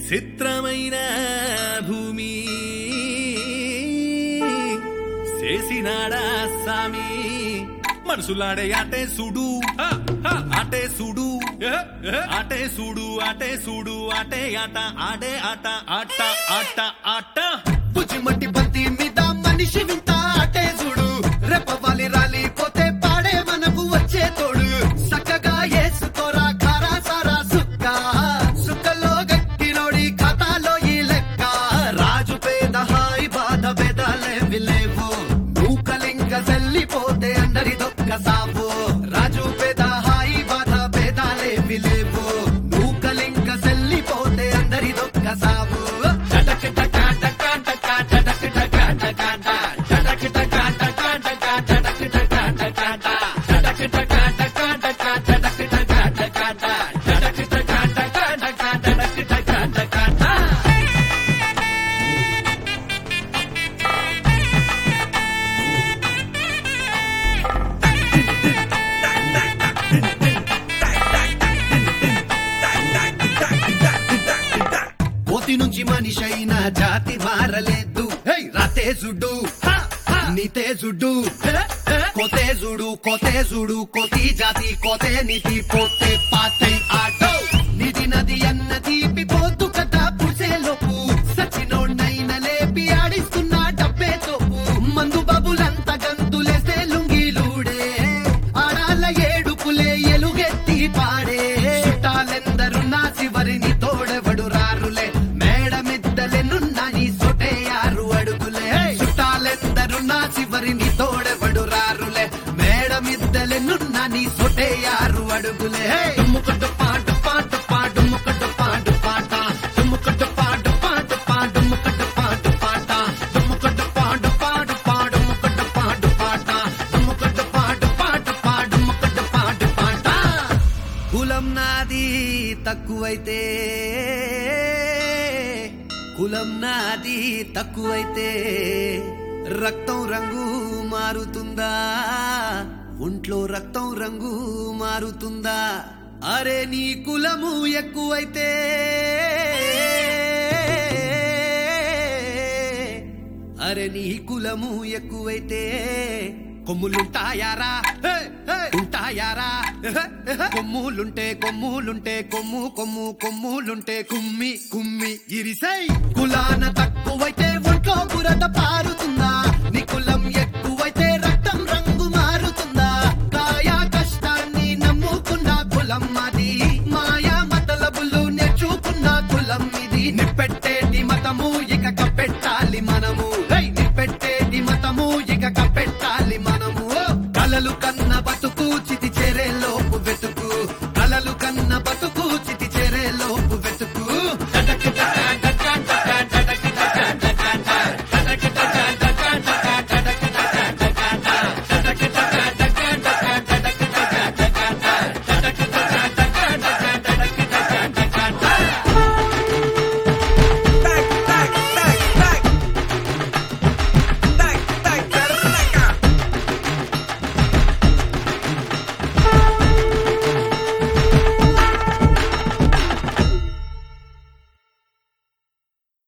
చిత్రమైన భూమి చేసినాడా సామి మనసులాడే ఆటే సుడు ఆటే సుడు ఆటే సుడు ఆటే సుడు ఆటే ఆట ఆడే ఆట ఆట ఆట ఆట బుజ్జిమట్టి బంతి మీద మనిషి వింత అటే చూడు రెప్పవాలి రాలిపోతే పాడే మనకు వచ్చే తోడు చక్కగా ఏసుకోరా ఖారా సారా సుక్క సుక్కలో గట్టినోడి ఖాతాలో ఈ లెక్క రాజు పేద హాయి బాధ భేదాలేవి లేవు నూకలింక సెల్లిపోతే అందరి దొక్క సావు రాజు పేద హాయి బాధ భేదాలేవి లేవు నూకలింక సెల్లిపోతే అందరి దొక్క సావు టటక్ టక టక టక టటక్ టక టక ట. టటక్ టక టక టక టటక్ టక టక ట. టటక్ టక టక టక టటక్ టక టక ట. టటక్ టక టక టక టటక్ టక టక ట. కోతి నుంచి మనిషి అయిన జాతి మారలేదు హే! రాతేజుడు హ! హ! నీతేజుడు హే! హే! కోతేజుడు కోతేజుడు కోతి జాతి కోతే నీతి పోతే పాతై ఆటో నిధి నది అన్న తీపి పోతు కదా పుసేలోపు సచినోడ్నైన లేపి ఆడిస్తున్న డబ్బే తోపు మందు బాబులంతా గంతులేసే లుంగిలుడే ఆడాల ఏడుపులే ఎలుగెత్తి పాడే చుట్టాలెందరు నా చివరిని తోడెవడు రారులే మేడమిద్దలెనున్నా నీ సొటేయారు అడుగులే చుట్టాలెందరు నా చివరిని తోడెవడు రారులే మేడమిద్దలెనున్నా నీ సొటేయారు అడుగులే డుమ్ముకట్టు పాటు పాటు పాటు ముక్కట్టు పాటు పాట డుమ్ముకట్టు పాటు పాటు పాటు ముక్కట్టు పాటు పాట డుమ్ముకట్టు పాటు పాటు పాడు ముక్కట్టు పాటు పాట డుమ్ముకట్టు పాటు పాటు పాడు ముక్కట్టు పాటు పాట కులం నాది తక్కువైతే కులం నాది తక్కువైతే రక్తం రంగు మారుతుందా ఒంట్లో రక్తం రంగు మారుతుందా అరే నీ కులము ఎక్కువైతే అరే నీ కులము ఎక్కువైతే కొమ్ములుంటాయారా హే, హే, ఉంటాయారా హే, హే. కొమ్ములుంటే కొమ్ములుంటే కొమ్ము కొమ్ము కొమ్ములుంటే కుమ్మి కుమ్మి ఇరిసై కులాన తక్కువైతే ఒంట్లో బురద పారుతుందా